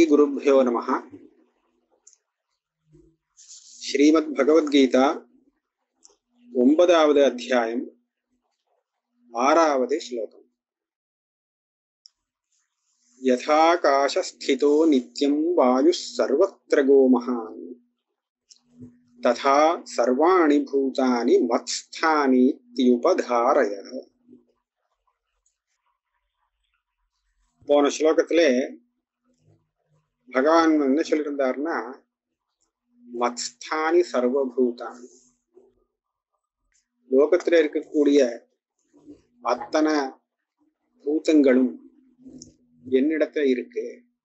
ஸ்ரீகுருப்போ நம ஸ்ரீமத் பகவத்கீதா ஒன்பதாவது அத்தியாயம் ஆறாவது ஸ்லோகம் யதாகாசஸ்திதோ நித்யம் வாயுः सर्वत्र गोमहान् तथा सर्वाणि भूतानि மத்ஸ்தானித்யுபதாரய போன ஸ்லோகத்திலே பகவான் என்ன சொல்லியிருந்தாருன்னா மத்ஸ்தானி சர்வபூதானி லோகத்துல இருக்கக்கூடிய அத்தனை பூதங்களும் என்னிடத்துல இருக்கு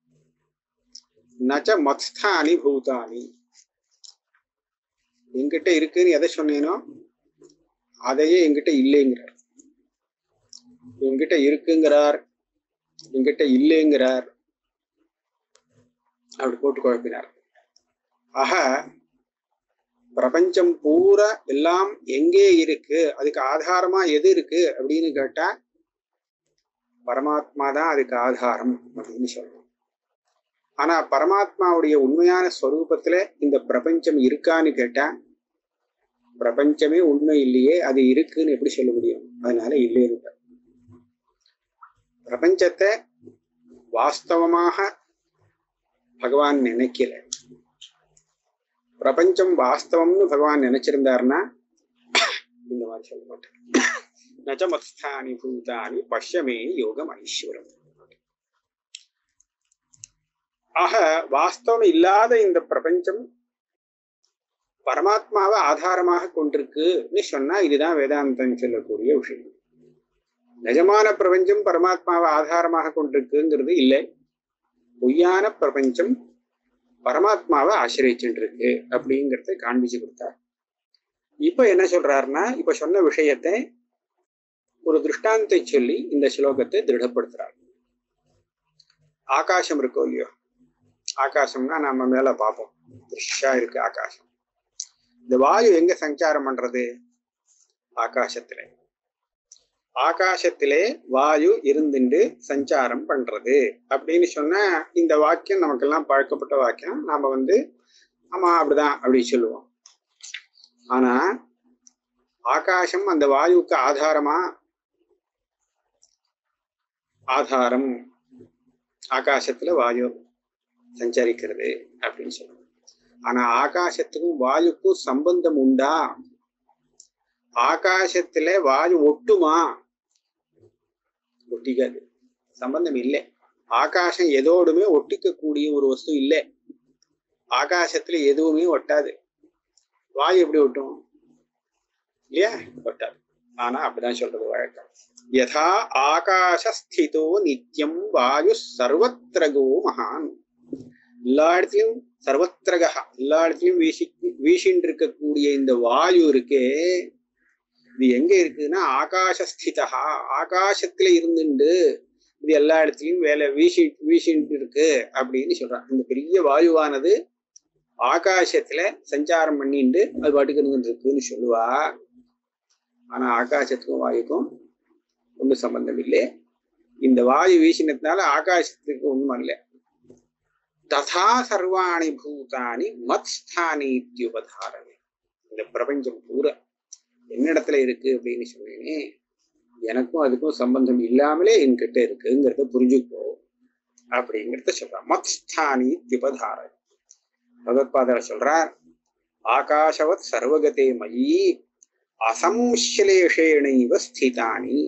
நச்ச மத்ஸ்தானி பூதானி என்கிட்ட இருக்குன்னு எதை சொன்னேனோ அதையே என்கிட்ட இல்லைங்கிறார் என்கிட்ட இருக்குங்கிறார் என்கிட்ட இல்லைங்கிறார் அப்படி போட்டு குழப்பினார் ஆக பிரபஞ்சம் பூரா எல்லாம் எங்கே இருக்கு அதுக்கு ஆதாரமா எது இருக்கு அப்படின்னு கேட்டா பரமாத்மா தான் அதுக்கு ஆதாரம் அப்படின்னு சொல்லணும் ஆனா பரமாத்மாவுடைய உண்மையான ஸ்வரூபத்துல இந்த பிரபஞ்சம் இருக்கான்னு கேட்டா பிரபஞ்சமே உண்மை இல்லையே அது இருக்குன்னு எப்படி சொல்ல முடியும் அதனால இல்லைன்னு பிரபஞ்சத்தை வாஸ்தவமாக பகவான் நினைக்கல பிரபஞ்சம் வாஸ்தவம்னு பகவான் நினைச்சிருந்தாருன்னா இந்த மாதிரி சொல்ல மாட்டேன் நச்சமஸ்தானி பூதானி பஷ்யமே யோகம் ஐஸ்வரம் ஆக வாஸ்தவம் இல்லாத இந்த பிரபஞ்சம் பரமாத்மாவை ஆதாரமாக கொண்டிருக்குன்னு சொன்னா இதுதான் வேதாந்தம் சொல்லக்கூடிய விஷயம் நிஜமான பிரபஞ்சம் பரமாத்மாவை ஆதாரமாக கொண்டிருக்குங்கிறது இல்லை பொய்யான பிரபஞ்சம் பரமாத்மாவை ஆசிரியச்சுட்டு இருக்கு அப்படிங்கிறத காண்பிச்சு கொடுத்தார் இப்ப என்ன சொல்றாருன்னா இப்ப சொன்ன விஷயத்தை ஒரு திருஷ்டாந்தை சொல்லி இந்த ஸ்லோகத்தை திருடப்படுத்துறார் ஆகாசம் இருக்கோ இல்லையோ ஆகாசம்னா நம்ம மேல பார்ப்போம் திருஷா இருக்கு ஆகாசம் இந்த வாயு எங்க சஞ்சாரம் பண்றது ஆகாசத்திலே ஆகாசத்திலே வாயு இருந்துட்டு சஞ்சாரம் பண்றது அப்படின்னு சொன்னா இந்த வாக்கியம் நமக்கெல்லாம் பழக்கப்பட்ட வாக்கியம் நாம வந்து ஆமா அப்படிதான் அப்படி சொல்லுவோம் ஆனா ஆகாசம் அந்த வாயுவுக்கு ஆதாரமா ஆதாரம் ஆகாசத்துல வாயு சஞ்சரிக்கிறது அப்படின்னு சொல்லுவோம் ஆனா ஆகாசத்துக்கும் வாயுக்கும் சம்பந்தம் உண்டா ஆகாசத்துல வாயு ஒட்டுமா ஒட்டிக்காது சம்பந்தம் இல்லை ஆகாசம் எதோடுமே ஒட்டிக்கக்கூடிய ஒரு வஸ்து இல்லை ஆகாசத்துல எதுவுமே ஒட்டாது வாயு எப்படி ஒட்டும் இல்லையா ஒட்டாது ஆனா அப்படிதான் சொல்றது வழக்கம் யதா ஆகாசஸ்திதோ நித்தியம் வாயு சர்வத்திரகோ மகான் எல்லா இடத்துலயும் சர்வத்திரகா எல்லா இடத்துலயும் வீசி வீசின்னு இருக்கக்கூடிய இந்த வாயு இருக்கே இது எங்க இருக்குன்னா ஆகாசஸ்திதா ஆகாசத்துல இருந்துண்டு இது எல்லா இடத்துலயும் வேலை வீசி வீசிட்டு இருக்கு அப்படின்னு சொல்றான் இந்த பெரிய வாயுவானது ஆகாசத்துல சஞ்சாரம் பண்ணிட்டு அது பாட்டுக்கு இருந்துட்டு இருக்குன்னு சொல்லுவா ஆனா ஆகாசத்துக்கும் வாயுக்கும் ஒன்றும் சம்பந்தம் இல்லை இந்த வாயு வீசினதுனால ஆகாசத்துக்கு ஒண்ணும் இல்லை ததா சர்வாணி பூதானி மத்ஸ்தானி இத்தியுபதாரணி இந்த பிரபஞ்சம் பூரா என்னிடத்துல இருக்கு அப்படின்னு சொன்னேனே எனக்கும் அதுக்கும் சம்பந்தம் இல்லாமலே என்கிட்ட இருக்குங்கிறத புரிஞ்சுக்கோ அப்படிங்கிறத சொல்றார் மத்ஸ்தானி திபதார பகவத்பாதர் சொல்றார் ஆகாஷவத் சர்வகதே மயி அசம்ஸ்லேஷேணைவ ஸ்திதானி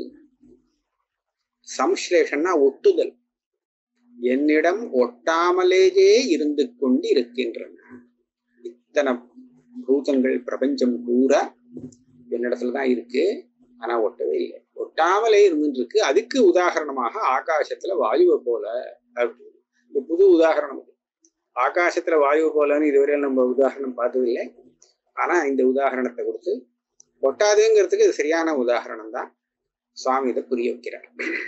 சம்ஸ்லேஷன்னா ஒட்டுதல் என்னிடம் ஒட்டாமலேயே இருந்து கொண்டு இருக்கின்றன இத்தனை பூதங்கள் பிரபஞ்சம் பூரா என்னிடத்துலதான் இருக்கு ஆனா ஒட்டவே இல்லை ஒட்டாமலே இருந்துட்டு இருக்கு அதுக்கு உதாரணமாக ஆகாசத்துல வாயுவை போல அப்படின்னு புது உதாரணம் ஆகாசத்துல வாயு போலன்னு இதுவரை நம்ம உதாரணம் பார்த்ததில்லை ஆனா இந்த உதாரணத்தை கொடுத்து ஒட்டாதுங்கிறதுக்கு இது சரியான உதாரணம் தான் சுவாமி இதை புரிய வைக்கிறார்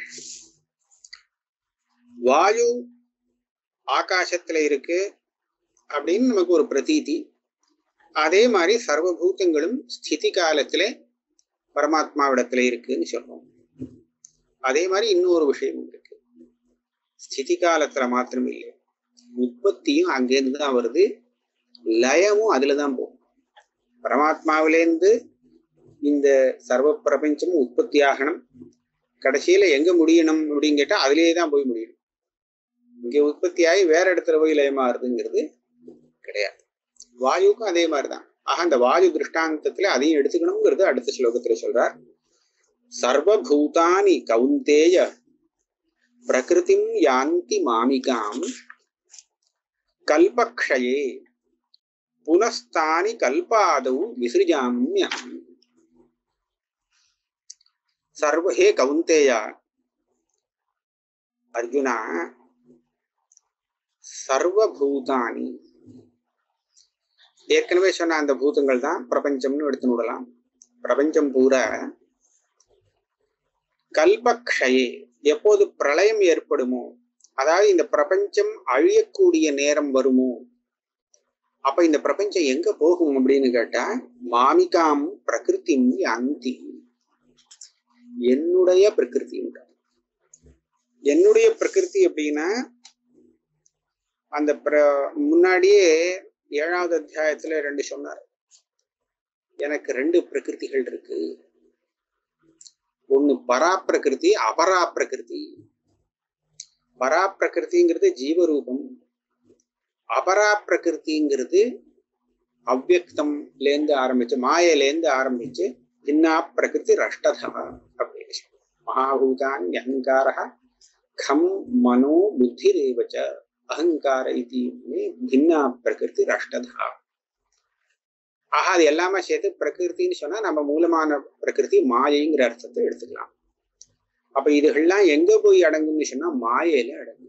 வாயு ஆகாசத்துல இருக்கு அப்படின்னு நமக்கு ஒரு பிரதீதி அதே மாதிரி சர்வபூதங்களும் ஸ்திதி காலத்துல பரமாத்மாவிடத்துல இருக்குன்னு சொல்றோம் அதே மாதிரி இன்னொரு விஷயம் இருக்கு ஸ்திதி காலத்துல மாத்திரம் இல்லை உற்பத்தியும் அங்கேருந்து தான் வருது லயமும் அதுல தான் போகும் பரமாத்மாவிலேருந்து இந்த சர்வ பிரபஞ்சமும் உற்பத்தி ஆகணும் கடைசியில எங்க முடியணும் அப்படின்னு கேட்டா அதுலயே தான் போய் முடியணும் இங்க உற்பத்தி ஆகி வேற இடத்துல போய் லயமாறுதுங்கிறது கிடையாது வாயுக்கும் அதே மாதிரிதான் ஆக அந்த வாயு திருஷ்டாந்தத்துல அதையும் எடுத்துக்கணுங்கிறது அடுத்த ஸ்லோகத்துல சொல்றார் சர்வபூதானி கவுந்தேய பிரகிருதிம் யாந்தி மாமிகாம் கல்பக்ஷயே புனஸ்தானி கல்பாதௌ விசிருஜாமியம் சர்வ ஹே கவுந்தேயா அர்ஜுனா சர்வபூதானி ஏற்கனவே சொன்ன அந்த பூதங்கள் தான் பிரபஞ்சம்னு எடுத்து விடலாம் பிரபஞ்சம் பூரா கல்பக்ஷயே எப்போது பிரளயம் ஏற்படுமோ அதாவது இந்த பிரபஞ்சம் அழியக்கூடிய நேரம் வருமோ அப்ப இந்த பிரபஞ்சம் எங்க போகும் அப்படின்னு கேட்டா மாமிகாம் பிரகிருதி அந்தி என்னுடைய பிரகிருதி என்னுடைய பிரகிருதி அப்படின்னா அந்த பிர- முன்னாடியே ஏழாவது அத்தியாயத்துல ரெண்டு சொன்னார் எனக்கு ரெண்டு பிரகிருதிகள் இருக்கு ஒண்ணு பரா பிரகிருதி அபரா பிரகிருதி பரா பிரகிருதிங்கிறது ஜீவரூபம் அபரா பிரகிருதிங்கிறது அவ்வக்தம்லேருந்து ஆரம்பிச்சு மாயிலேருந்து ஆரம்பிச்சு பின்னா பிரகிருதி ரஷ்டதா அப்படின்னு சொல்லு. மகாபூதான் அகங்கார கம் மனோ புத்திரேவச்ச அகங்கார இது பின்னா பிரகிருதி ரஷ்டதா ஆக அது எல்லாமே சேர்த்து பிரகிருத்தின்னு சொன்னா நம்ம மூலமான பிரகிருதி மாயைங்கிற அர்த்தத்தை எடுத்துக்கலாம் அப்ப இதுகள்லாம் எங்க போய் அடங்கும்னு சொன்னா மாயையில அடங்கும்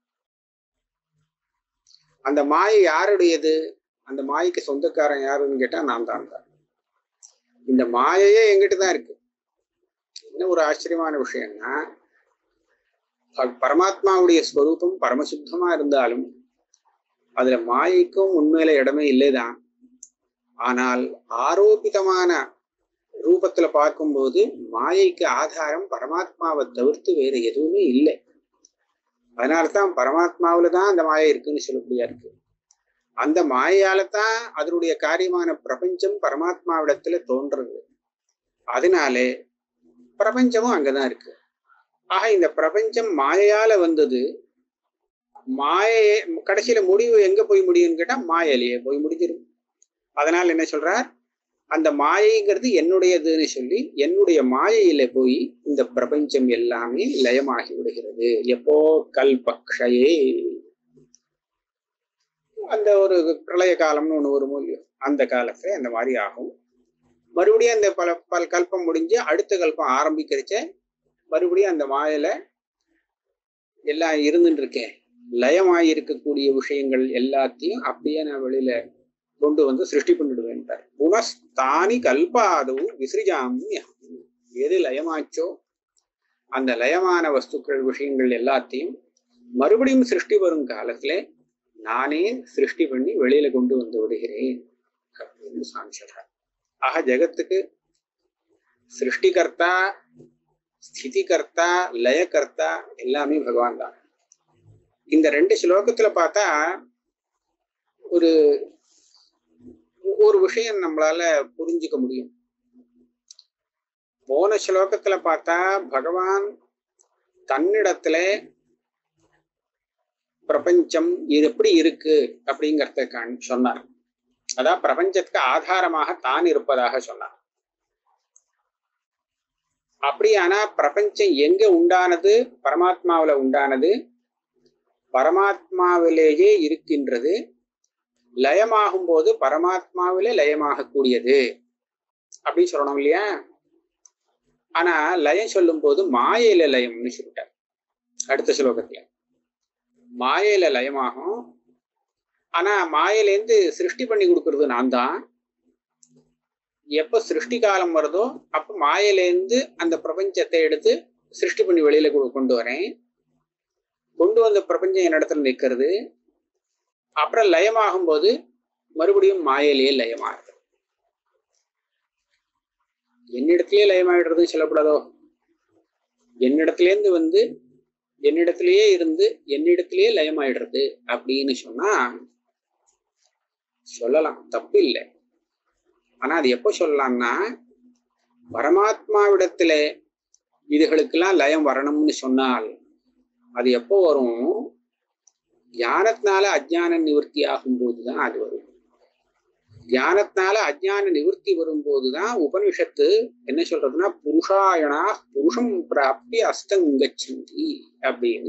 அந்த மாயை யாருடையது அந்த மாயைக்கு சொந்தக்காரன் யாருன்னு கேட்டா நான் தான் தான் இந்த மாயையே எங்கிட்ட தான் இருக்கு என்ன ஒரு ஆச்சரியமான விஷயம்னா ப- பரமாத்மாவுடைய ஸ்வரூபம் பரமசுத்தமா இருந்தாலும் அதுல மாயைக்கும் உண்மையில இடமே இல்லைதான் ஆனால் ஆரோபிதமான ரூபத்துல பார்க்கும்போது மாயைக்கு ஆதாரம் பரமாத்மாவை தவிர்த்து வேற எதுவுமே இல்லை அதனால்தான் பரமாத்மாவில தான் அந்த மாயை இருக்குன்னு சொல்லக்கூடியா இருக்கு அந்த மாயையால தான் அதனுடைய காரியமான பிரபஞ்சம் பரமாத்மாவிடத்துல தோன்றது அதனாலே பிரபஞ்சமும் அங்கதான் இருக்கு ஆக இந்த பிரபஞ்சம் மாயையால வந்தது மாயை கடைசியில முடிவு எங்க போய் முடியும்னு கேட்டா மாயையிலேயே போய் முடிஞ்சிடும் அதனால என்ன சொல்றார் அந்த மாயைங்கிறது என்னுடையதுன்னு சொல்லி என்னுடைய மாயையில போய் இந்த பிரபஞ்சம் எல்லாமே லயமாகி விடுகிறது எப்போ கல்பக்ஷயே அந்த ஒரு பிரளய காலம்னு ஒண்ணு ஒரு மூலியம் அந்த காலத்துல அந்த மாதிரி ஆகும் மறுபடியும் அந்த பல பல கல்பம் முடிஞ்சு அடுத்த கல்பம் ஆரம்பிக்கிறச்ச மறுபடியும் அந்த மாயில எல்லாம் இருந்துட்டு இருக்கேன் லயமாய் இருக்கக்கூடிய விஷயங்கள் எல்லாத்தையும் அப்படியே நான் வெளியில கொண்டு வந்து சிருஷ்டி பண்ணிடுவேன் புனஸ்தானி கல்பாதவும் விசிறிஜாமி எது லயமாச்சோ அந்த லயமான வஸ்துக்கள் விஷயங்கள் எல்லாத்தையும் மறுபடியும் சிருஷ்டி வரும் காலத்துல நானே சிருஷ்டி பண்ணி வெளியில கொண்டு வந்து விடுகிறேன் அப்படின்னு சாமி சொல்றார் ஆக ஜெகத்துக்கு சிருஷ்டிகர்த்தா ஸ்திதிகர்த்தா லயகர்த்தா எல்லாமே பகவான் தான் இந்த ரெண்டு ஸ்லோகத்துல பார்த்தா ஒரு ஒரு விஷயம் நம்மளால புரிஞ்சுக்க முடியும் போன ஸ்லோகத்துல பார்த்தா பகவான் தன்னிடத்துல பிரபஞ்சம் இது எப்படி இருக்கு அப்படிங்கறத காண்- சொன்னார் அதான் பிரபஞ்சத்துக்கு ஆதாரமாக தான் இருப்பதாக சொன்னார் அப்படியானா பிரபஞ்சம் எங்க உண்டானது பரமாத்மாவுல உண்டானது பரமாத்மாவிலேயே இருக்கின்றது லயமாகும் போது பரமாத்மாவிலே லயமாகக்கூடியது அப்படின்னு சொல்லணும் இல்லையா ஆனா லயம் சொல்லும் போது மாயையில லயம்னு சொல்லிட்டார் அடுத்த ஸ்லோகத்துல மாயையில லயமாகும் ஆனா மாயையிலேருந்து சிருஷ்டி பண்ணி கொடுக்கறது நான் தான் எப்ப சிருஷ்டி காலம் வருதோ அப்ப மாயையிலேருந்து அந்த பிரபஞ்சத்தை எடுத்து சிருஷ்டி பண்ணி வெளியில கொ- கொண்டு வரேன் கொண்டு வந்த பிரபஞ்சம் என்னிடத்துல நிற்கிறது அப்புறம் லயமாகும் போது மறுபடியும் மாயையிலேயே லயமாகுது என்னிடத்திலேயே லயமாயிடுறதுன்னு சொல்லக்கூடாதோ என்னிடத்திலேருந்து வந்து என்னிடத்திலேயே இருந்து என்னிடத்திலேயே லயமாயிடுறது அப்படின்னு சொன்னா சொல்லலாம் தப்பு இல்லை ஆனா அது எப்போ சொல்லலாம்னா பரமாத்மாவிடத்துல இதுகளுக்கெல்லாம் லயம் வரணும்னு சொன்னால் அது எப்போ வரும் ஞானத்தினால அஜ்ஞான நிவர்த்தி ஆகும் போதுதான் அது வரும் ஞானத்தினால அஜ்ஞான நிவர்த்தி வரும்போதுதான் உபனிஷத்து என்ன சொல்றதுன்னா புருஷாயணா புருஷம் பிராப்தி அஸ்தங்கச்சந்தி அப்படின்னு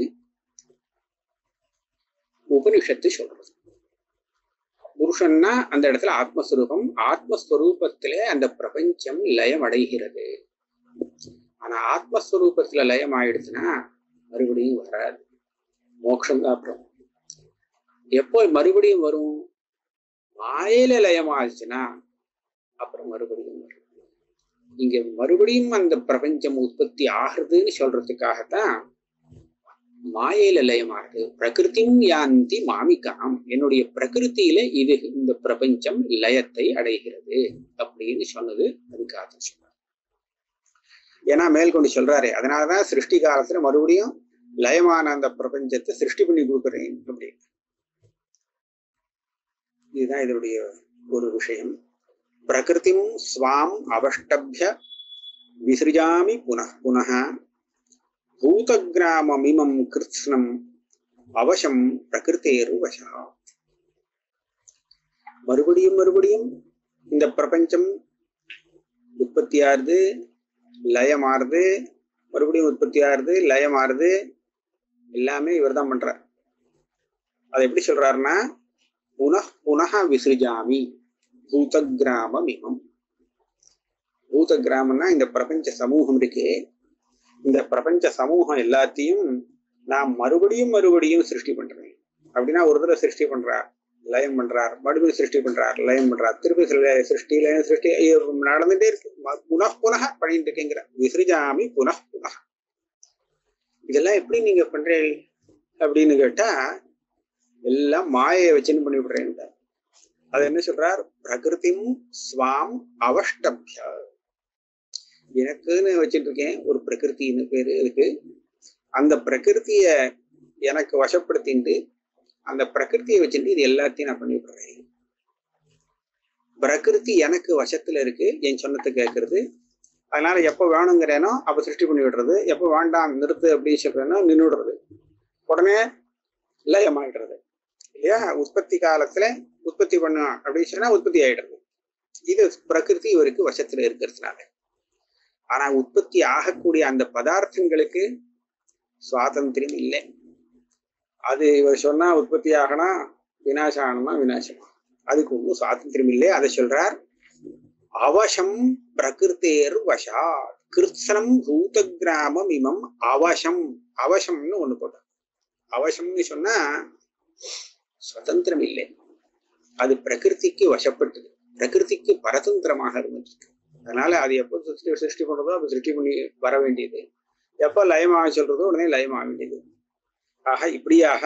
உபனிஷத்து சொல்றது புருஷன்னா அந்த இடத்துல ஆத்மஸ்வரூபம் ஆத்மஸ்வரூபத்திலே அந்த பிரபஞ்சம் லயம் அடைகிறது ஆனா ஆத்மஸ்வரூபத்துல லயம் ஆயிடுச்சுன்னா மறுபடியும் வராது மோட்சம் தான் அப்புறம் எப்போ மறுபடியும் வரும் மாயில லயம் ஆச்சுன்னா அப்புறம் மறுபடியும் வரும் இங்க மறுபடியும் அந்த பிரபஞ்சம் உற்பத்தி ஆகுறதுன்னு சொல்றதுக்காகத்தான் மாயையில லயமாகுது பிரகிருதிம் யாந்தி மாமிகாம் என்னுடைய பிரகிருத்தியில இது இந்த பிரபஞ்சம் லயத்தை அடைகிறது அப்படின்னு சொன்னது அதுக்காக தான் சொன்னார் ஏன்னா மேற்கொண்டு சொல்றாரு அதனாலதான் சிருஷ்டி காலத்துல மறுபடியும் லயமான அந்த பிரபஞ்சத்தை சிருஷ்டி பண்ணி கொடுக்குறேன் அப்படின்னு இதுதான் இதனுடைய ஒரு விஷயம் பிரகிருதிம் ஸ்வாம் அவஷ்டபிய விசிருஜாமி புனః புனः பூதகிராமமிமம் கிருத்ஸ்னம் அவசம் பிரகிருத்தேரு வசா மறுபடியும் மறுபடியும் இந்த பிரபஞ்சம் உற்பத்தியாருது லயமாறுது மறுபடியும் உற்பத்தி ஆறுது லயமாறுது எல்லாமே இவர் தான் பண்றார் அதை எப்படி சொல்றாருன்னா புனః புனः விசிருஜாமி பூத கிராமம் இமம் பூத கிராமம்னா இந்த பிரபஞ்ச சமூகம் இருக்கே இந்த பிரபஞ்ச சமூகம் எல்லாத்தையும் நான் மறுபடியும் மறுபடியும் சிருஷ்டி பண்றேன் அப்படின்னா ஒரு தடவை சிருஷ்டி பண்றார் லயம் பண்றார் மறுபடியும் சிருஷ்டி பண்றார் லயம் பண்றார் திருப்பி சில சிருஷ்டி லயம் சிருஷ்டி ஐயோ, நடந்துட்டே இருக்கு ம- புனః புனக பண்ணிட்டு இருக்கேங்கிற விசிருஜாமி புனః புனக இதெல்லாம் எப்படி நீங்க பண்றீங்க அப்படின்னு கேட்டா எல்லாம் மாயை வச்சுன்னு பண்ணி விடுறேன் அது என்ன சொல்றார் பிரகிருதிம் ஸ்வாம் அவஷ்டபிய எனக்குன்னு வச்சுட்டு இருக்கேன் ஒரு பிரகிருத்தின்னு பேரு இருக்கு அந்த பிரகிருத்திய எனக்கு வசப்படுத்திட்டு அந்த பிரகிருத்தியை வச்சுட்டு இது எல்லாத்தையும் நான் பண்ணி விடுறேன் பிரகிருதி எனக்கு வசத்துல இருக்கு என் சொன்னத்தை கேட்கறது அதனால எப்போ வேணுங்கிறேனோ அப்ப சிருஷ்டி பண்ணி விடுறது எப்போ வேண்டாம் நிறுத்து அப்படின்னு சொல்றேனோ நின்றுடுறது உடனே லயமாயிடுறது இல்லையா உற்பத்தி காலத்துல உற்பத்தி பண்ணும் அப்படின்னு சொன்னா உற்பத்தி ஆயிடுறது இது பிரகிருதி இவருக்கு வசத்துல இருக்கிறதுனால ஆனா உற்பத்தி ஆகக்கூடிய அந்த பதார்த்தங்களுக்கு சுவாதந்திரம் இல்லை அது இவர் சொன்னா உற்பத்தி ஆகனா விநாசம் ஆகணுமா விநாசமா அதுக்கு ஒன்றும் சுவாதந்திரம் இல்லை அதை சொல்றார் அவசம் பிரகிருத்தேர் வசா கிருத்சனம் பூத கிராமம் இமம் அவசம் அவசம்னு ஒண்ணு போட்டார் அவசம்னு சொன்னா சுதந்திரம் இல்லை அது பிரகிருதிக்கு வசப்பட்டது பிரகிருதிக்கு பரதந்திரமாக இருந்துருக்கு அதனால அது எப்போ சிருஷ்டி சிருஷ்டி பண்றதோ அப்போ சிருஷ்டி பண்ணி வர வேண்டியது எப்போ லயமாக சொல்றதோ உடனே லயமாக வேண்டியது ஆக இப்படியாக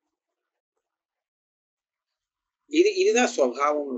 இது இதுதான் சுவாவம்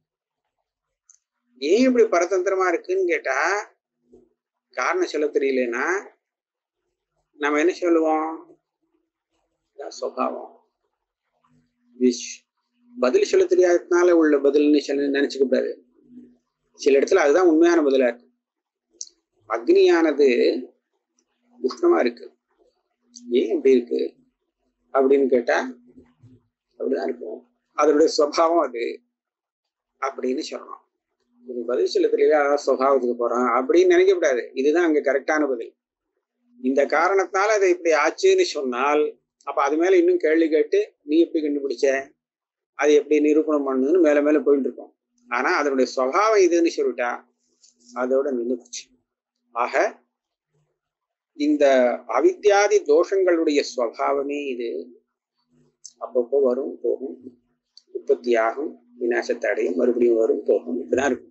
ஏன் இப்படி பரதந்திரமா இருக்குன்னு கேட்டா காரணம் சொல்ல தெரியலன்னா நம்ம என்ன சொல்லுவோம் இதான் சுவாவம் விஷ் பதில் சொல்ல தெரியாததுனால உள்ள பதில்னு சொல்ல நினைச்சுக்க கூடாது சில இடத்துல அதுதான் உண்மையான பதிலா இருக்கு அக்னியானது உஷ்ணமா இருக்கு ஏன் இப்படி இருக்கு அப்படின்னு கேட்டா அப்படிதான் இருக்கும் அதனுடைய சுவாவம் அது அப்படின்னு சொல்லணும் இது பதில் சொல்ல தெரியல அதான் சுவாவத்துக்கு போறோம் அப்படின்னு நினைக்க கூடாது இதுதான் அங்க கரெக்டான பதில் இந்த காரணத்தால அது இப்படி ஆச்சுன்னு சொன்னால் அப்ப அது மேல இன்னும் கேள்வி கேட்டு நீ எப்படி கண்டுபிடிச்ச அது எப்படி நிரூபணம் பண்ணுன்னு மேல மேல போயிட்டு இருக்கோம் ஆனா அதனுடைய சுவாவம் இதுன்னு சொல்லிட்டா அதோட நின்று போச்சு ஆக இந்த அவித்யாதி தோஷங்களுடைய சுவாவமே இது அப்பப்போ வரும் போகும் உற்பத்தி ஆகும் விநாசத்தை அடையும் மறுபடியும் வரும் போகும் இப்படிதான் இருக்கும்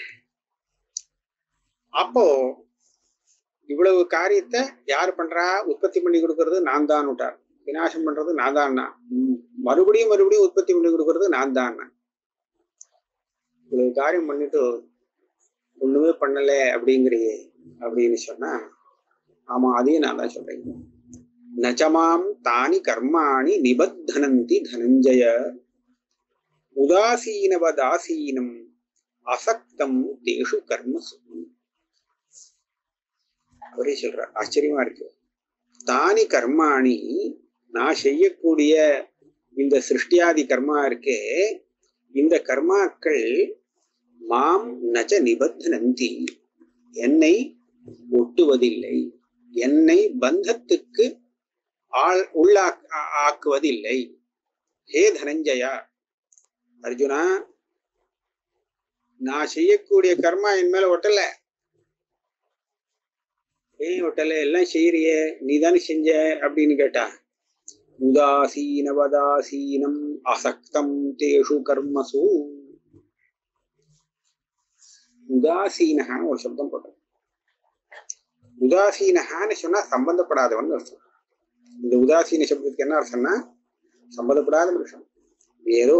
அப்போ இவ்வளவு காரியத்தை யார் பண்றா உற்பத்தி பண்ணி கொடுக்கறது நான் தான் விட்டார் விநாசம் பண்றது நான் தான் மறுபடியும் மறுபடியும் உற்பத்தி பண்ணி கொடுக்கறது நான் தான் இவ்வளவு காரியம் பண்ணிட்டு ஒண்ணுமே பண்ணல அப்படிங்கிறியே அப்படின்னு சொன்னா ஆமா அதையும் நான் தான் சொல்றேன் நச்சமாம் தானி கர்மாணி நிபத்தனந்தி தனஞ்சய உதாசீனவதாசீனம் அசக்தம் தேஷு கர்மசு அவரே சொல்றார் ஆச்சரியமா இருக்கு தானி கர்மாணி நான் செய்யக்கூடிய இந்த சிருஷ்டியாதி கர்மா இருக்கே இந்த கர்மாக்கள் மாம் நஜ நிபந்தனந்தி என்னை ஒட்டுவதில்லை என்னை பந்தத்துக்கு ஆள் உள்ளா ஆக்குவதில்லை ஹே தனஞ்சயா அர்ஜுனா நான் செய்யக்கூடிய கர்மா என் மேல ஒட்டல ஏன் ஒட்டல எல்லாம் செய்யறியே நீ தானே செஞ்ச அப்படின்னு கேட்டா உதாசீனவதாசீனம் அசக்தம் தேஷு கர்மசு உதாசீனகான்னு ஒரு சப்தம் போட்டோம் உதாசீனகான்னு சொன்னா சம்பந்தப்படாதவன் அர்த்தம் இந்த உதாசீன சப்தத்துக்கு என்ன அர்த்தம்னா சம்பந்தப்படாத மனுஷன் ஏதோ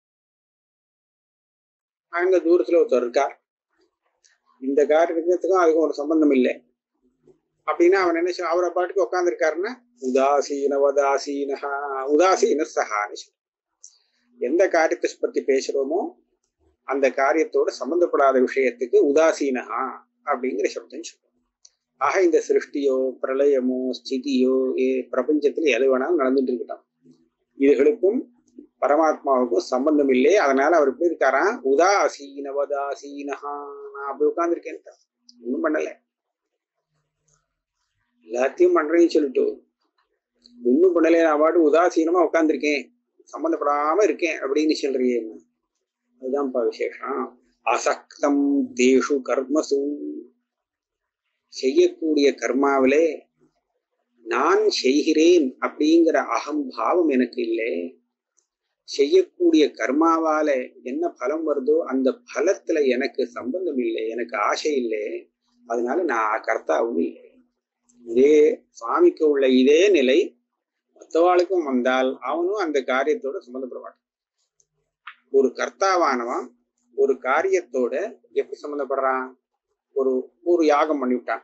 அங்க தூரத்துல ஒருத்தர் இருக்கார் இந்த காரியத்துக்கும் அதுக்கும் ஒரு சம்பந்தம் இல்லை அப்படின்னா அவன் என்ன சொல்ல அவரை பாட்டுக்கு உட்காந்துருக்காருன்னா உதாசீனவதாசீனஹா உதாசீன சஹான்னு எந்த காரியத்தை பத்தி பேசுறோமோ அந்த காரியத்தோட சம்பந்தப்படாத விஷயத்துக்கு உதாசீனஹா அப்படிங்கிற சப்தம் சொல்லுவோம் ஆக இந்த சிருஷ்டியோ பிரளயமோ ஸ்திதியோ ஏ பிரபஞ்சத்துல எது வேணாலும் நடந்துட்டு இருக்கட்டும் இதுகளுக்கும் பரமாத்மாவுக்கும் சம்பந்தம் இல்லை அதனால அவர் எப்படி இருக்காராம் உதாசீனவதாசீனஹா நான் அப்படி உட்கார்ந்துருக்கேன் ஒன்றும் பண்ணல எல்லாத்தையும் பண்றேன்னு சொல்லிட்டு ஒன்றும் பண்ணல நான் பாட்டு உதாசீனமா உட்கார்ந்துருக்கேன் சம்பந்தப்படாம இருக்கேன் அப்படின்னு சொல்றியே அதுதான்ப்பா விசேஷம் அசக்தம் தேஷு கர்மசு செய்யக்கூடிய கர்மாவிலே நான் செய்கிறேன் அப்படிங்கிற அகம்பாவம் எனக்கு இல்லை செய்யக்கூடிய கர்மாவால என்ன பலம் வருதோ அந்த பலத்துல எனக்கு சம்பந்தம் இல்லை எனக்கு ஆசை இல்லை அதனால நான் கர்த்தாவும் இல்லை இதே சுவாமிக்கு உள்ள இதே நிலை மற்றவாளுக்கும் வந்தால் அவனும் அந்த காரியத்தோட சம்பந்தப்பட மாட்டான் ஒரு கர்த்தாவானவன் ஒரு காரியத்தோட எப்படி சம்பந்தப்படுறான் ஒரு ஒரு யாகம் பண்ணிவிட்டான்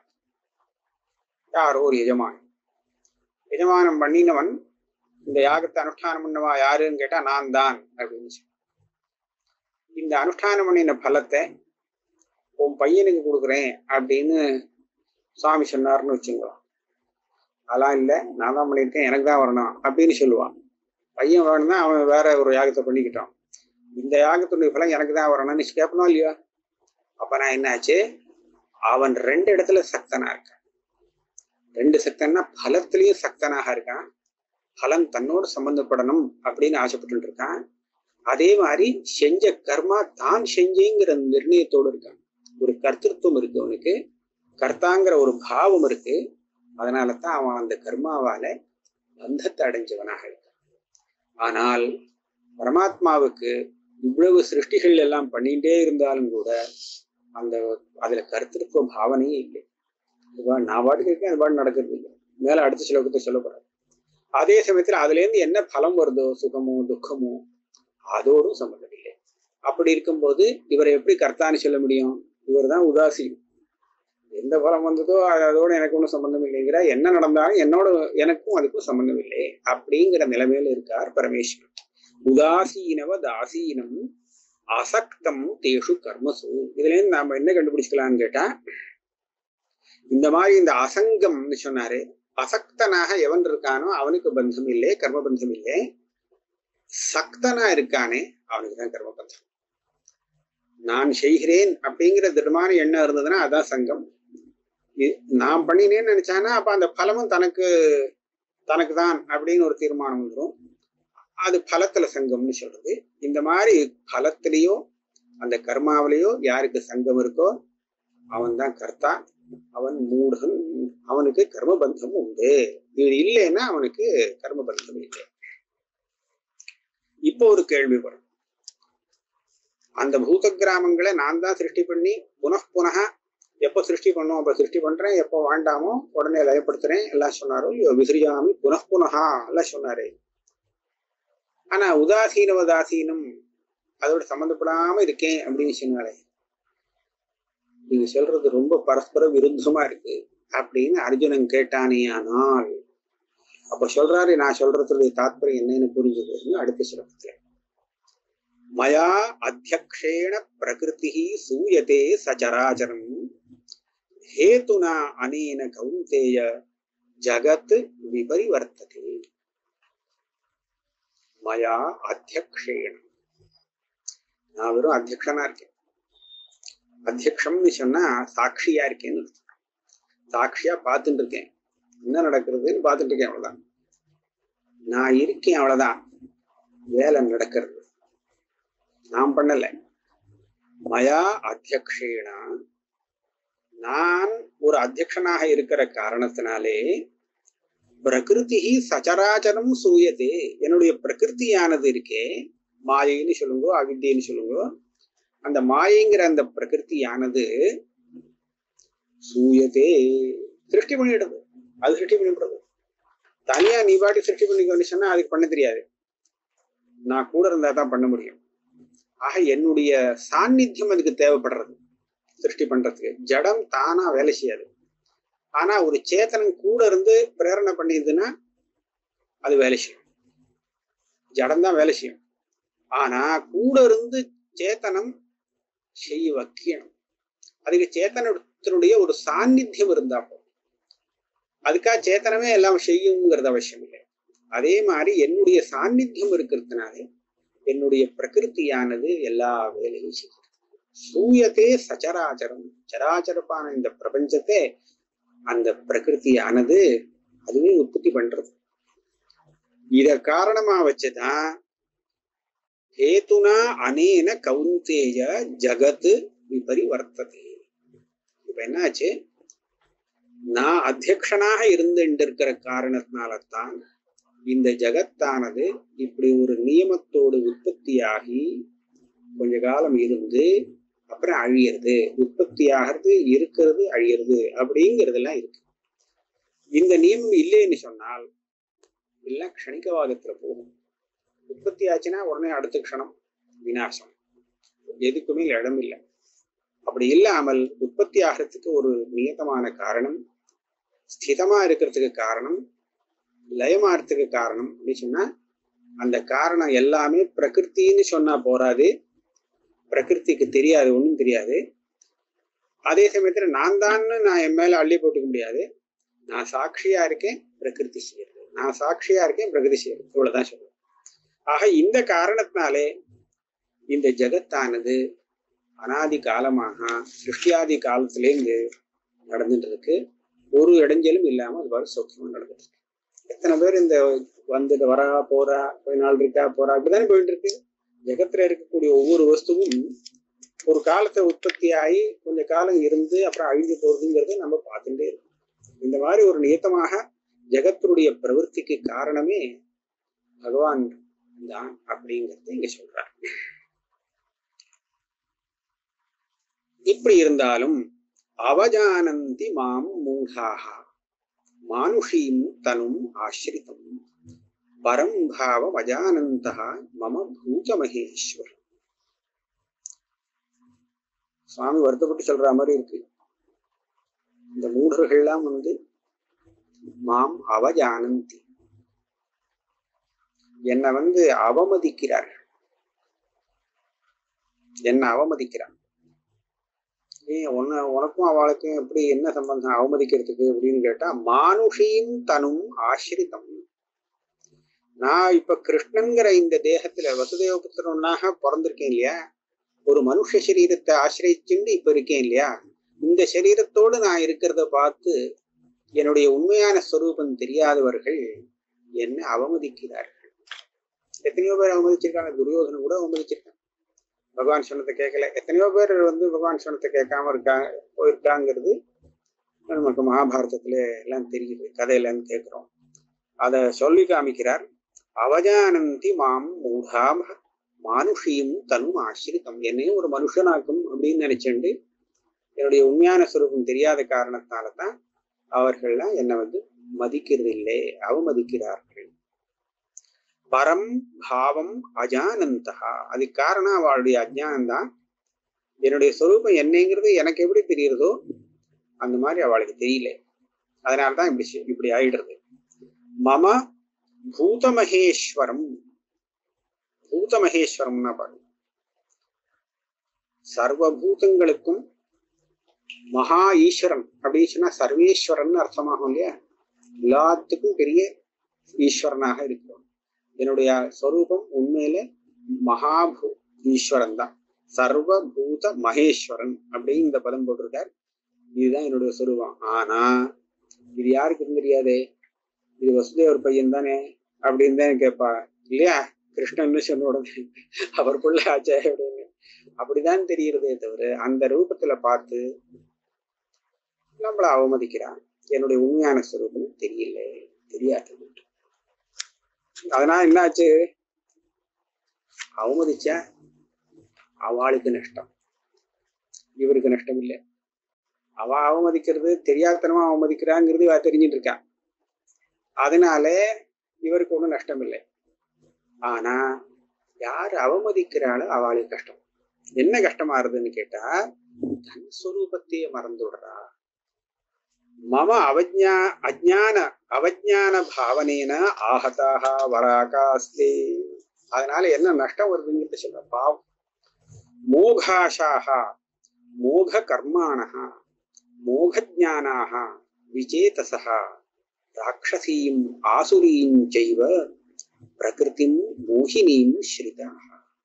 யாரோ ஒரு எஜமான் எஜமானம் பண்ணினவன் இந்த யாகத்தை அனுஷ்டானம் பண்ணவா யாருன்னு கேட்டா நான் தான் அப்படின்னு சொல்லி இந்த அனுஷ்டானம் பண்ணின பலத்தை உன் பையனுக்கு கொடுக்குறேன் அப்படின்னு சுவாமி சொன்னார்னு வச்சுங்களோ அதெல்லாம் இல்லை நான் தான் பண்ணியிருக்கேன் எனக்கு தான் வரணும் அப்படின்னு சொல்லுவான் பையன் வேணும்னா அவன் வேற ஒரு யாகத்தை பண்ணிக்கிட்டான் இந்த யாகத்துடைய பலம் எனக்கு தான் வரணும்னு கேட்பணும் இல்லையா அப்ப நான் என்னாச்சு அவன் ரெண்டு இடத்துல சக்தனா இருக்கான் ரெண்டு சக்தன்னா பலத்திலையும் சக்தனாக இருக்கான் பலன் தன்னோடு சம்பந்தப்படணும் அப்படின்னு ஆசைப்பட்டு இருக்கான் அதே மாதிரி செஞ்ச கர்மா தான் செஞ்சேங்கிற நிர்ணயத்தோடு இருக்கான் ஒரு கர்த்தத்துவம் இருக்கு அவனுக்கு கர்த்தாங்கிற ஒரு பாவம் இருக்கு அதனால தான் அவன் அந்த கர்மாவால பந்தத்தை அடைஞ்சவனாக இருக்கான் ஆனால் பரமாத்மாவுக்கு இவ்வளவு சிருஷ்டிகள் எல்லாம் பண்ணிட்டே இருந்தாலும் கூட அந்த அதுல கருத்திருத்துவ பாவனையே இல்லை நான் பாட்டுக்கு இருக்கேன் அது பாட்டு நடக்கிறது இல்லை மேல அடுத்த ஸ்லோகத்தை சொல்ல போறாரு அதே சமயத்துல அதுல இருந்து என்ன பலம் வருதோ சுகமோ துக்கமோ அதோடும் சம்பந்தம் இல்லை அப்படி இருக்கும்போது இவரை எப்படி கர்த்தான்னு சொல்ல முடியும் இவர் தான் உதாசி எந்த பலம் வந்ததோ அதோட எனக்கு ஒன்றும் சம்பந்தம் இல்லைங்கிற என்ன நடந்தாலும் என்னோட எனக்கும் அதுக்கும் சம்பந்தம் இல்லை அப்படிங்கிற நிலைமையில இருக்கார் பரமேஸ்வரன் உதாசீனவ தாசீனம் அசக்தம் தேஷு கர்மசு இதுல இருந்து நாம என்ன கண்டுபிடிச்சுக்கலாம்னு கேட்டா இந்த மாதிரி இந்த அசங்கம்னு சொன்னாரு அசக்தனாக எவன் இருக்கானோ அவனுக்கு பந்தம் இல்லை கர்ம பந்தம் இல்லை சக்தனா இருக்கானே அவனுக்கு தான் கர்ம பந்தம் நான் செய்கிறேன் அப்படிங்கிற திடமான எண்ணம் இருந்ததுன்னா அதான் சங்கம் நான் பண்ணினேன்னு நினைச்சானா அப்ப அந்த பலமும் தனக்கு தனக்கு தான் அப்படின்னு ஒரு தீர்மானம் வந்துடும் அது பலத்துல சங்கம்னு சொல்றது இந்த மாதிரி பலத்திலேயோ அந்த கர்மாவிலேயோ யாருக்கு சங்கம் இருக்கோ அவன் தான் கர்த்தா அவன் மூடன் அவனுக்கு கர்மபந்தம் உண்டு இது இல்லைன்னா அவனுக்கு கர்மபந்தம் இல்லை இப்போ ஒரு கேள்வி வரும் அந்த பூத கிராமங்களை நான் தான் சிருஷ்டி பண்ணி புனః எப்போ சிருஷ்டி பண்ணோம் அப்ப சிருஷ்டி பண்றேன் எப்போ வேண்டாமோ உடனே லயப்படுத்துறேன் எல்லாம் சொன்னாரோ விசிறியாமி புனః எல்லாம் சொன்னாரே ஆனா உதாசீன உதாசீனம் அதோட சம்மந்தப்படாம இருக்கேன் அப்படின்னு சொன்னாலே நீங்க சொல்றது ரொம்ப பரஸ்பர விருத்தமா இருக்கு அப்படின்னு அர்ஜுனன் கேட்டானே ஆனால் அப்ப சொல்றாரு நான் சொல்றதுடைய தாத்பரியம் என்னன்னு புரிஞ்சுக்கிறதுன்னு அடுத்த ஸ்லோகத்துல மயா அத்தியக்ஷேண பிரகிருதி சூயதே சச்சராச்சரம் ஹேதுனா அனேன கௌந்தேய ஜகத் விபரிவர்த்ததே மயா அத்தியக்ஷேண நான் வெறும் அத்தியக்ஷனா இருக்கேன் அத்தியக்ஷம்னு சொன்னா சாட்சியா இருக்கேன்னு அர்த்தம். சாட்சியா பார்த்துட்டு இருக்கேன் என்ன நடக்கிறதுன்னு பார்த்துட்டு இருக்கேன் அவ்வளவுதான் நான் இருக்கேன் அவ்வளவுதான் வேலை நடக்கிறது நான் பண்ணல மயா அத்தியக்ஷேனா நான் ஒரு அத்தியக்ஷனாக இருக்கிற காரணத்தினாலே பிரகிருதி சச்சராச்சரம் சூயதே என்னுடைய பிரகிருதியானது இருக்கே மாயைன்னு சொல்லுங்க அவித்தியன்னு சொல்லுங்க அந்த மாயைங்கிற அந்த பிரகிருதியானது சூயதே சிருஷ்டி பண்ணிடுது அது சிருஷ்டி பண்ணிவிடுறது தனியா நீ பாட்டி சிருஷ்டி பண்ணிக்கோன்னு சொன்னா அதுக்கு பண்ண தெரியாது நான் கூட இருந்தா தான் பண்ண முடியும் ஆக என்னுடைய சாநித்தியம் அதுக்கு தேவைப்படுறது சிருஷ்டி பண்றதுக்கு ஜடம் தானா வேலை செய்யாது ஆனா ஒரு சேத்தனம் கூட இருந்து பிரேரணை பண்ணியதுன்னா அது வேலை செய்யும் ஜடம் தான் வேலை செய்யும் ஆனா கூட இருந்து சேத்தனம் செய்ய வைக்கணும் அதுக்கு சேத்தனத்தினுடைய ஒரு சாநித்தியம் இருந்தா போதும் அதுக்காக சேத்தனமே எல்லாம் செய்யுங்கிறது அவசியம் இல்லை அதே மாதிரி என்னுடைய சாநித்தியம் இருக்கிறதுனால என்னுடைய பிரகிருதியானது எல்லா வேலையும் செய்யும் சூயத்தே சச்சராச்சரம் சராச்சரப்பான இந்த பிரபஞ்சத்தை அந்த பிரகிருதியானது அதுவே உற்பத்தி பண்றது இத காரணமா வச்சுதான் ஹேதுனா அனேன கவுந்தேய ஜகத் விபரிவர்த்ததே இப்ப என்னாச்சு நான் அத்தியக்ஷனாக இருந்துட்டு இருக்கிற காரணத்தினால்தான் இந்த ஜகத்தானது இப்படி ஒரு நியமத்தோடு உற்பத்தியாகி கொஞ்ச காலம் இருந்து அப்புறம் அழியிறது உற்பத்தி ஆகிறது இருக்கிறது அழியிறது அப்படிங்கிறதெல்லாம் இருக்கு இந்த நியமம் இல்லைன்னு சொன்னால் எல்லாம் க்ஷணிகவாதத்துல போகும் உற்பத்தி ஆச்சுன்னா உடனே அடுத்த க்ஷணம் விநாசம் எதுக்குமே இடம் இல்லை அப்படி இல்லாமல் உற்பத்தி ஆகிறதுக்கு ஒரு நியதமான காரணம் ஸ்திதமா இருக்கிறதுக்கு காரணம் லயமாறதுக்கு காரணம் அப்படின்னு சொன்னா அந்த காரணம் எல்லாமே பிரகிருத்தின்னு சொன்னா போறாது பிரகிருதிக்கு தெரியாது ஒன்றும் தெரியாது அதே சமயத்துல நான் தான் நான் என் மேல அள்ளி போட்டுக்க முடியாது நான் சாட்சியா இருக்கேன் பிரகிருதி செய்யறது நான் சாட்சியா இருக்கேன் பிரகிருதி செய்யறது இவ்வளவுதான் சொல்லுவேன் ஆக இந்த காரணத்தினாலே இந்த ஜகத்தானது அனாதி காலமாக சிருஷ்டியாதி காலத்திலேருந்து நடந்துட்டு இருக்கு ஒரு இடைஞ்சலும் இல்லாம அது பாரு சௌக்கியமா நடந்துட்டு இருக்கு எத்தனை பேர் இந்த வந்துட்டு வரா போறா கொஞ்ச நாள் இருக்கா போறா அப்படிதானே போயிட்டு இருக்கு ஜெகத்துல இருக்கக்கூடிய ஒவ்வொரு வஸ்துவும் ஒரு காலத்தை உற்பத்தி ஆகி கொஞ்ச காலம் இருந்து அப்புறம் அழிஞ்சு போறதுங்கிறத நம்ம பார்த்துட்டே இருக்கோம் இந்த மாதிரி ஒரு நியத்தமாக ஜெகத்தினுடைய பிரவൃத்திக்கு காரணமே பகவான் தான் அப்படிங்கறத இங்க சொல்றார் இப்படி இருந்தாலும் அவஜானந்தி மாம் மூடாக மானுஷீம் தனும் ஆசிரிதம் பரம் பாவம் அஜானந்த மம பூத மகேஸ்வர் சுவாமி வருத்தப்பட்டு சொல்ற மாதிரி இருக்கு இந்த மூடர்கள்லாம் வந்து மாம் அவஜானந்தி என்னை வந்து அவமதிக்கிறார்கள் என்ன அவமதிக்கிறான் ஏன் உன்ன உனக்கும் அவளுக்கும் எப்படி என்ன சம்பந்தம் அவமதிக்கிறதுக்கு அப்படின்னு கேட்டா மானுஷியும் தனும் ஆசிரிதம் நான் இப்ப கிருஷ்ணன்கிற இந்த தேகத்துல வசுதேவ புத்திரனாக பிறந்திருக்கேன் இல்லையா ஒரு மனுஷ சரீரத்தை ஆசிரியச்சுண்டு இப்ப இருக்கேன் இல்லையா இந்த சரீரத்தோடு நான் இருக்கிறத பார்த்து என்னுடைய உண்மையான ஸ்வரூபம் தெரியாதவர்கள் என்ன அவமதிக்கிறார்கள் எத்தனையோ பேர் அவமதிச்சிருக்காங்க துரியோதனை கூட அவமதிச்சிருக்காங்க பகவான் சொன்னதை கேட்கல எத்தனையோ பேர் வந்து பகவான் சொன்னதை கேட்காம இருக்காங்க போயிருக்காங்கிறது நமக்கு மகாபாரதத்துல எல்லாம் தெரியுது கதையெல்லாம் கேட்கிறோம் அத சொல்லி காமிக்கிறார் அவஜானந்தி மாம் மூடாம மானுஷியும் தனும் ஆசிரித்தம் என்னையும் ஒரு மனுஷனாக்கும் அப்படின்னு நினைச்சுண்டு என்னுடைய உண்மையான சுரூபம் தெரியாத காரணத்தால தான் அவர்கள்லாம் என்னை வந்து மதிக்கிறது இல்லை அவமதிக்கிறார்கள் பரம் பாவம் அஜானந்தகா அதுக்கு காரணம் அவளுடைய அஜானம் தான் என்னுடைய சொரூபம் என்னங்கிறது எனக்கு எப்படி தெரியுறதோ அந்த மாதிரி அவளுக்கு தெரியல அதனாலதான் இப்படி செ- இப்படி ஆயிடுறது மம பூதமகேஸ்வரம் பூதமகேஸ்வரம்னா பாருங்க சர்வபூதங்களுக்கும் மகா ஈஸ்வரன் அப்படின்னு சொன்னா சர்வேஸ்வரன் அர்த்தமாகும் இல்லையா எல்லாத்துக்கும் பெரிய ஈஸ்வரனாக இருக்கிறோம் என்னுடைய ஸ்வரூபம் உண்மையில மகாபூ ஈஸ்வரன் தான் சர்வபூத மகேஸ்வரன் அப்படின்னு இந்த பதம் போட்டிருக்கார் இதுதான் என்னுடைய சொரூபம் ஆனா இது யாருக்கு தெரியாதே இது வசுதேவர் பையன் தானே அப்படின்னு தான் கேட்பா இல்லையா கிருஷ்ணன் சொன்ன உடனே அவர் பிள்ளை ஆச்சே அப்படின்னு அப்படிதான் தெரிகிறதே தவிர அந்த ரூபத்துல பார்த்து நம்மள அவமதிக்கிறான் என்னுடைய உண்மையான ஸ்வரூபம் தெரியல தெரியாது அதனால என்னாச்சு அவமதிச்சா அவளுக்கு நஷ்டம் இவருக்கு நஷ்டம் இல்லை அவ அவமதிக்கிறது தெரியாதனமா அவமதிக்கிறாங்கிறது இவ தெரிஞ்சுட்டு இருக்கா அதனால இவருக்கு ஒண்ணும் நஷ்டம் இல்லை ஆனா யார் அவமதிக்கிறாளோ அவளுக்கு கஷ்டம் என்ன கஷ்டமா இருதுன்னு கேட்டா தன் ஸ்வரூபத்தையே மறந்து விடுறா மம அவஜா அஜான அவஜான பாவனேன ஆகதாக வராகாஸ்தே அதனால என்ன நஷ்டம் வருதுங்கிறது சொல்ற பாவம் மோகாஷாக மோக கர்மாணः மோகஜானாக விஜேதசः ராட்சசீம் ஆசுரீம் செய்வ பிரகிருதிம் மோகினீம் ஸ்ரிதாக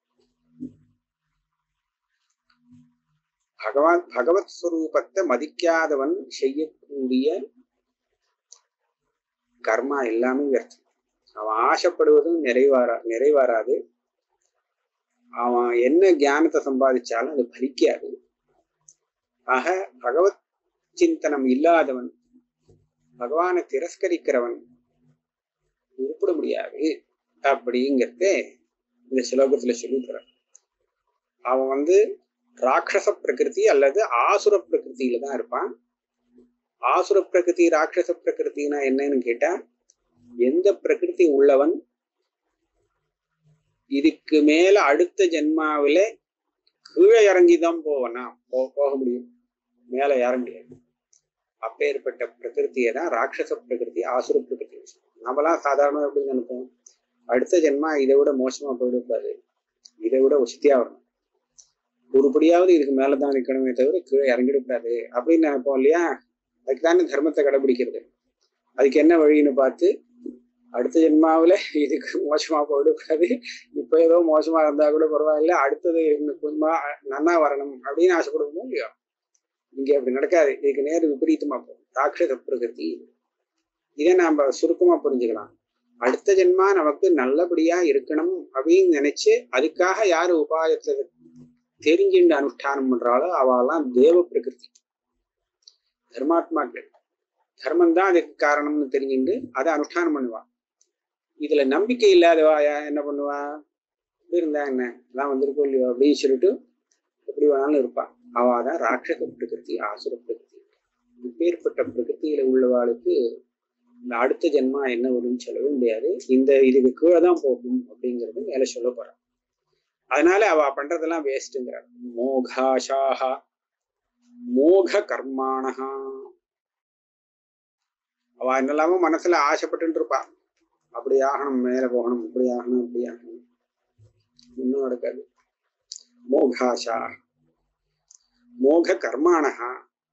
பகவான் பகவத் ஸ்வரூபத்தை மதிக்காதவன் செய்யக்கூடிய கர்மா எல்லாமே வியர்த்தம் அவன் ஆசைப்படுவதும் நிறைவாரா நிறைவேறாது அவன் என்ன ஞானத்தை சம்பாதிச்சாலும் அது பலிக்காது ஆக பகவத் சிந்தனம் இல்லாதவன் பகவானை திரஸ்கரிக்கிறவன் உருப்பிட முடியாது அப்படிங்கிறத இந்த ஸ்லோகத்துல சொல்லிக்கிறான் அவன் வந்து ராட்சச பிரகிருதி அல்லது ஆசுர பிரகிருதியில தான் இருப்பான் ஆசுர பிரகிருதி ராட்சச பிரகிருத்தினா என்னன்னு கேட்டா எந்த பிரகிருதி உள்ளவன் இதுக்கு மேல அடுத்த ஜென்மாவில கீழே இறங்கிதான் போவனா போ போக முடியும் மேல ஏற முடியாது அப்பேற்பட்ட பிரகிருத்தியை தான் ராட்சச பிரகிருதி ஆசுர பிரகிருதி நம்மளாம் சாதாரணமா எப்படி நினைப்போம் அடுத்த ஜென்மா இதை விட மோசமா போயிடக்கூடாது இதை விட உசித்தியா வரணும் ஒருபடியாவது இதுக்கு மேலதான் நிற்கணுமே தவிர கீழே இறங்கிடக்கூடாது அப்படின்னு நினைப்போம் இல்லையா அதுக்கு தானே தர்மத்தை கடைபிடிக்கிறது அதுக்கு என்ன வழின்னு பார்த்து அடுத்த ஜென்மாவில இதுக்கு மோசமா போயிடக்கூடாது இப்ப ஏதோ மோசமா இருந்தா கூட பரவாயில்ல அடுத்தது இன்னும் கொஞ்சமா நன்னா வரணும் அப்படின்னு ஆசைப்படுவோமோ இல்லையோ இங்க அப்படி நடக்காது இதுக்கு நேர் விபரீதமா போகும் ராட்சச பிரகிருதி இதை நாம சுருக்கமா புரிஞ்சுக்கலாம் அடுத்த ஜென்மா நமக்கு நல்லபடியா இருக்கணும் அப்படின்னு நினைச்சு அதுக்காக யாரு உபாயத்தை தெரிஞ்சுண்டு அனுஷ்டானம் பண்றாளோ அவெல்லாம் தேவ பிரகிருதி தர்மாத்மாக்கள் தர்மம் தான் அதுக்கு காரணம்னு தெரிஞ்சுண்டு அதை அனுஷ்டானம் பண்ணுவா இதுல நம்பிக்கை இல்லாதவா யா- என்ன பண்ணுவா இப்படி இருந்தா என்ன எல்லாம் வந்திருக்கோம் இல்லையோ அப்படின்னு சொல்லிட்டு எப்படி வேணாலும் இருப்பா அவ தான் ராட்சச பிரகிருதி ஆசுர பிரகிருதி இப்பேற்பட்ட பிரகிருதியில உள்ளவாளுக்கு இந்த அடுத்த ஜென்மா என்ன வரும்னு சொல்லவே முடியாது இந்த இதுக்கு கீழே தான் போகும் அப்படிங்கிறது மேல சொல்ல போறான் அதனால அவ பண்றதெல்லாம் வேஸ்ட்ங்கிறார் மோகாஷாக மோக கர்மாணஹா அவ என்னெல்லாமோ மனசுல ஆசைப்பட்டு இருப்பா அப்படி ஆகணும் மேல போகணும் இப்படி ஆகணும் இப்படி ஆகணும் இன்னும் நடக்காது மோகாஷா மோக கர்மாணஹா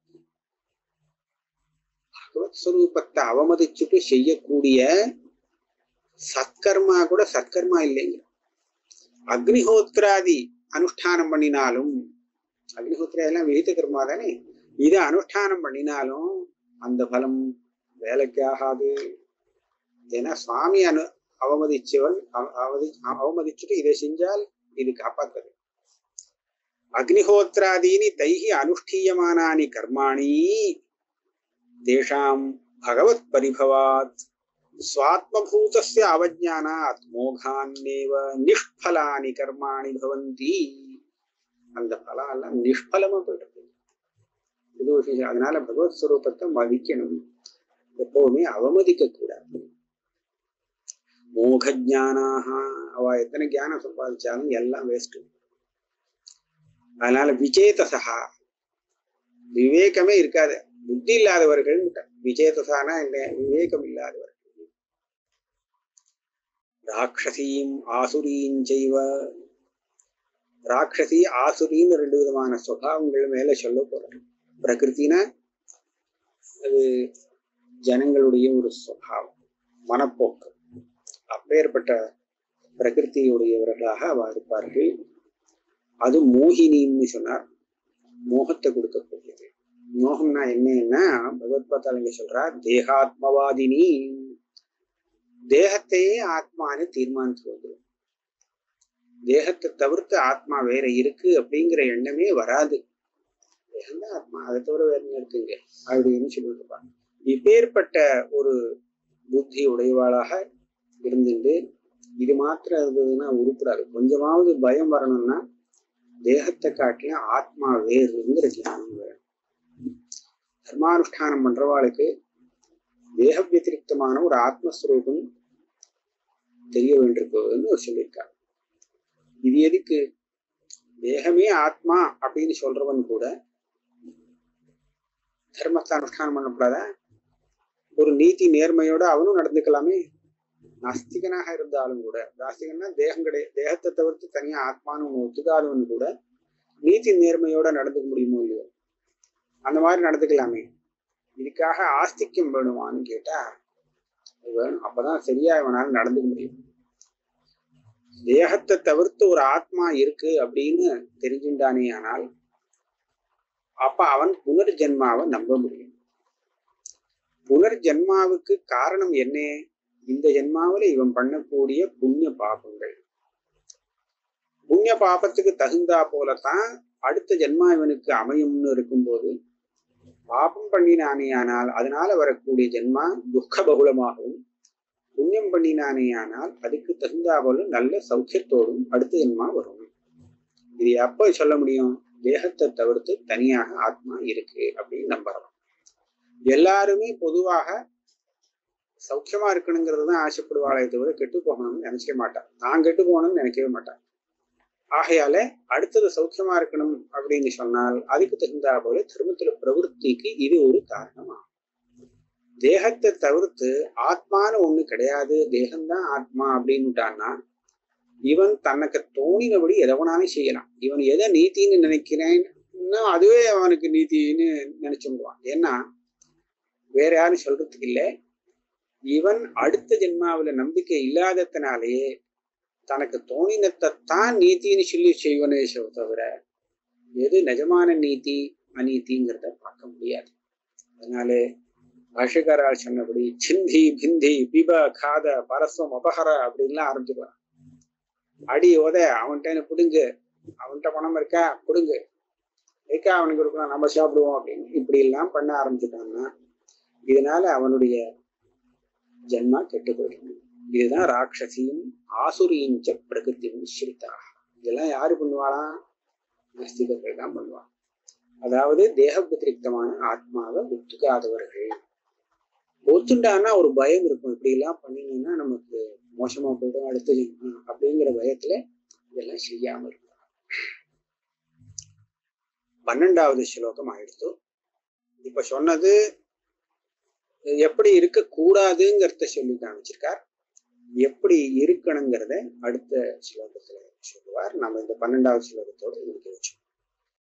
பகவத் ஸ்வரூபத்தை அவமதிச்சுட்டு செய்யக்கூடிய சத்கர்மா கூட சத்கர்மா இல்லைங்க அக்னிஹோத்ராதி அனுஷ்டானம் பண்ணினாலும் அக்னிஹோத்ரா எல்லாம் விகித கர்மா தானே இதை அனுஷ்டானம் பண்ணினாலும் அந்த பலம் வேலைக்கு ஆகாது ஏன்னா சுவாமி அனு அவமதிச்சவன் அவ- அவதி அவமதிச்சுட்டு இதை செஞ்சால் இது காப்பாத்தது அக்னிஹோத்ராதீனி தைஹி அனுஷ்டீயமானானி கர்மாணி தேஷாம் பகவத் பரிபவாத் ஸ்வாத்மபூதஸ்ய அவஜானாத் மோகான்னேவ நிஷ்பலானி கர்மாணி பவந்தி அந்த பலம் எல்லாம் நிஷ்பலமா போயிட்டு இது ஒரு விஷயம். அதனால பகவத் ஸ்வரூபத்தை மதிக்கணும் எப்பவுமே அவமதிக்க கூடாது மோகஜானாக அவ எத்தனை ஞானம் சம்பாதிச்சாலும் எல்லாம் வேஸ்ட் அதனால விஜேதசா விவேகமே இருக்காது புத்தி இல்லாதவர்கள் விஜேதசானா என்ன விவேகம் இல்லாதவர்கள் ராட்சசீம் ஆசுரீம் செய்வ ராட்சசி ஆசுரின்னு ரெண்டு விதமான சுபாவங்கள் மேல சொல்ல போறோம் பிரகிருத்தினா அது ஜனங்களுடைய ஒரு சுபாவம் மனப்போக்கு அப்பேற்பட்ட பிரகிருத்தியுடையவர்களாக அவ இருப்பார்கள் அது மோகினின்னு சொன்னார் மோகத்தை கொடுக்கக்கூடியது மோகம்னா என்னன்னா பகவத்பாத்தால் இங்க சொல்றார் தேகாத்மவாதினி தேகத்தையே ஆத்மான்னு தீர்மானித்து வந்துடும் தேகத்தை தவிர்த்து ஆத்மா வேற இருக்கு அப்படிங்கிற எண்ணமே வராது தேகம்தான் ஆத்மா அதை தவிர வேற என்ன இருக்குங்க அப்படின்னு சொல்லிட்டு இருப்பாங்க இப்பேற்பட்ட ஒரு புத்தி உடையவாளாக இருந்துட்டு இது மாத்திரம் இருந்ததுன்னா உருப்படாது கொஞ்சமாவது பயம் வரணும்னா தேகத்தை காட்டிலும் ஆத்மா வேறுங்கிற ஞானம் வேணும் தர்மானுஷ்டானம் பண்றவாளுக்கு தேக வத்திரிகமான ஒரு ஆத்மஸ்வரூபம் தெரிய வேண்டியிருக்குன்னு சொல்லியிருக்காங்க இது எதுக்கு தேகமே ஆத்மா அப்படின்னு சொல்றவன் கூட தர்மத்தை அனுஷ்டானம் பண்ணக்கூடாதா ஒரு நீதி நேர்மையோட அவனும் நடந்துக்கலாமே நாஸ்திகனாக இருந்தாலும் கூட நாஸ்திகன்னா தேகம் கிடையாது தேகத்தை தவிர்த்து தனியா ஆத்மான்னு ஒண்ணு ஒத்துக்காதவன் கூட நீதி நேர்மையோட நடந்துக்க முடியுமோ இல்லையோ அந்த மாதிரி நடந்துக்கலாமே இதுக்காக ஆஸ்திக்கம் வேணுமான்னு கேட்டா அது வேணும் அப்பதான் சரியா இவனால நடந்துக்க முடியும் தேகத்தை தவிர்த்து ஒரு ஆத்மா இருக்கு அப்படின்னு தெரிஞ்சுட்டானே ஆனால் அப்ப அவன் புனர்ஜென்மாவை நம்ப முடியும் புனர்ஜென்மாவுக்கு காரணம் என்ன இந்த ஜென்மாவில இவன் பண்ணக்கூடிய புண்ணிய பாபங்கள் புண்ணிய பாபத்துக்கு தகுந்தா போலத்தான் அடுத்த ஜென்மா இவனுக்கு அமையும்னு இருக்கும்போது பாபம் பண்ணினானே ஆனால் அதனால வரக்கூடிய ஜென்மா துக்க பகுலமாகவும் புண்ணியம் பண்ணினானே ஆனால் அதுக்கு தகுந்தா போல நல்ல சௌக்கியத்தோடும் அடுத்த ஜென்மா வரும் இது எப்ப சொல்ல முடியும் தேகத்தை தவிர்த்து தனியாக ஆத்மா இருக்கு அப்படின்னு நம்பலாம் எல்லாருமே பொதுவாக சௌக்கியமா இருக்கணுங்கிறது தான் ஆசைப்படுவாளே தவிர கெட்டு போகணும்னு நினைச்சிக்க மாட்டான் நான் கெட்டு போகணும்னு நினைக்கவே மாட்டான் ஆகையால அடுத்தது சௌக்கியமா இருக்கணும் அப்படின்னு சொன்னால் அதுக்கு தகுந்தா போல தர்மத்துல பிரவருத்திக்கு இது ஒரு காரணமாகும் தேகத்தை தவிர்த்து ஆத்மான்னு ஒண்ணு கிடையாது தேகம்தான் ஆத்மா அப்படின்னுட்டான்னா இவன் தனக்கு தோணினபடி எதவனாலும் செய்யலாம் இவன் எதை நீத்தின்னு நினைக்கிறேன்னா அதுவே அவனுக்கு நீத்தின்னு நினைச்சுடுவான் ஏன்னா வேற யாரும் சொல்றதுக்கு இல்லை இவன் அடுத்த ஜென்மாவில நம்பிக்கை இல்லாததுனாலேயே தனக்கு தோணினத்தை தான் நீத்தின்னு சொல்லி செய்வனே தவிர எது நிஜமான நீதி அநீதிங்கிறத பார்க்க முடியாது அதனாலே பாஷக்காரால் சொன்னபடி சிந்தி பிந்தி பிப காத பரஸ்வம் அபகர அப்படின்லாம் ஆரம்பிச்சுக்கலாம் அடி உத அவன்கிட்ட புடுங்கு அவன்கிட்ட பணம் இருக்கா கொடுங்க இருக்கா அவனுக்கு கொடுக்கணும் நம்ம சாப்பிடுவோம் அப்படின்னு இப்படி எல்லாம் பண்ண ஆரம்பிச்சுட்டான்னா இதனால அவனுடைய ஜென்மா கெட்டு போயிடும் இதுதான் ராட்சசியும் ஆசுரியும் ச பிரகிருதி மிஸ்ரிதா இதெல்லாம் யாரு பண்ணுவாளா நாஸ்திகர்கள் தான் பண்ணுவாங்க அதாவது தேக வத்திரிக்தமான ஆத்மாவை ஒத்துக்காதவர்கள் ஒத்துண்டான்னா ஒரு பயம் இருக்கும் இப்படி எல்லாம் பண்ணினோம்னா நமக்கு மோசமா போயிடும் அடுத்த ஜென்மா அப்படிங்கிற பயத்துல இதெல்லாம் செய்யாம இருக்கும் பன்னெண்டாவது ஸ்லோகம் ஆயிடுத்து இப்ப சொன்னது எப்படி இருக்க கூடாதுங்கிறத சொல்லி காமிச்சிருக்கார் எப்படி இருக்கணுங்கிறத அடுத்த ஸ்லோகத்துல சொல்லுவார் நம்ம இந்த பன்னெண்டாவது ஸ்லோகத்தோட முடிக்க வச்சோம்